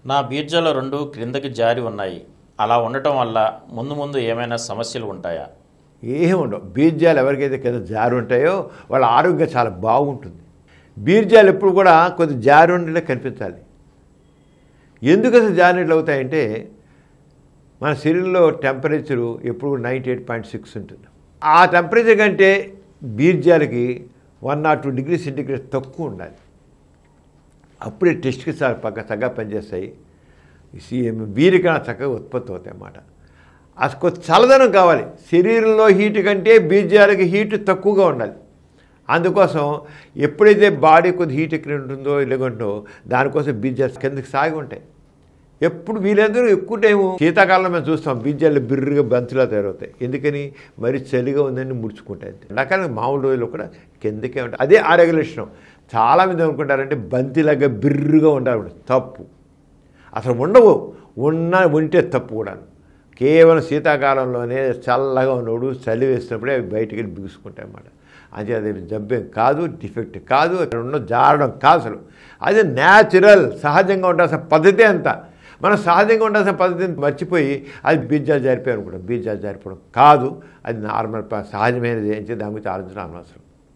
నా బీర్జాలు రెండు క్రిందకి జారి ఉన్నాయి అలా ఉండటం వల్ల ముందు ముందు ఏమైనా సమస్యలు ఉంటాయా ఏమి ఉండవు బీర్జాలు ఎవరికైతే కింద జారు ఉంటాయో వాళ్ళ ఆరోగ్యం చాలా బాగుంటుంది బీర్జాలు ఎప్పుడు కూడా కొద్ది జారు ఉండేలా కనిపించాలి ఎందుకు అసలు జారినట్లు అవుతాయంటే మన శరీరంలో టెంపరేచరు ఎప్పుడు నైంటీ ఎయిట్ పాయింట్ సిక్స్ ఉంటుంది ఆ టెంపరేచర్ కంటే బీర్జాలకి one not two degree centigrade తక్కువ ఉండాలి అప్పుడే టెస్ట్కి చాలా పక్క చక్కగా పనిచేస్తాయి వీరికన్నా చక్కగా ఉత్పత్తి అవుతాయి అన్నమాట అసలు కొంచెం చల్లదనం కావాలి శరీరంలో హీట్ కంటే బీజాలకి హీట్ తక్కువగా ఉండాలి అందుకోసం ఎప్పుడైతే బాడీ కొద్ది హీట్ ఎక్కడ ఉంటుందో ఇలాగుంటో దానికోసం బీజాలు కిందకి సాగి ఉంటాయి ఎప్పుడు వీళ్ళందరూ ఎక్కువ టైము శీతాకాలంలో మేము చూస్తాం బీజాలు బిర్రుగా బంతులా తయారవుతాయి ఎందుకని మరి చలిగా ఉందని ముడుచుకుంటాయి ఎండాకాలం మామూలు రోజుల్లో కూడా కిందకే ఉంటాయి అదే ఆరోగ్య లక్షణం చాలామంది అనుకుంటారంటే బంతిలాగా బిర్రుగా ఉండాలి తప్పు అసలు ఉండవు ఉన్న ఉంటే తప్పు కూడా కేవలం శీతాకాలంలోనే చల్లగా ఉన్నప్పుడు చలి వేసినప్పుడే అవి బయటికి వెళ్ళి బిగుసుకుంటాయి అన్నమాట అంటే అది జబ్బేం కాదు డిఫెక్ట్ కాదు అక్కడ ఉన్న జారడం కాదు అసలు అది న్యాచురల్ సహజంగా ఉండాల్సిన పద్ధతి అంతా మనం సహజంగా ఉండాల్సిన పద్ధతిని మర్చిపోయి అది బీజాలు జారిపోయి అనుకుంటాం బీజాలు జారిపోవడం కాదు అది నార్మల్ ప- సహజమైనది ఏం చేసి దాని గురించి ఆలోచన అనవసరం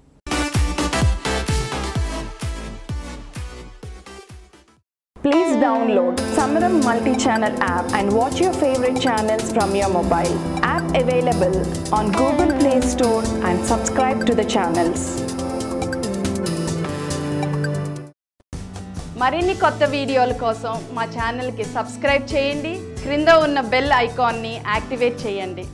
Please download Samaram multi-channel app and watch your favorite channels from your mobile. App available on Google Play Store and subscribe to the channels. మరిన్ని కొత్త వీడియోల కోసం మా ఛానల్కి సబ్స్క్రైబ్ చేయండి క్రింద ఉన్న బెల్ ఐకాన్ని యాక్టివేట్ చేయండి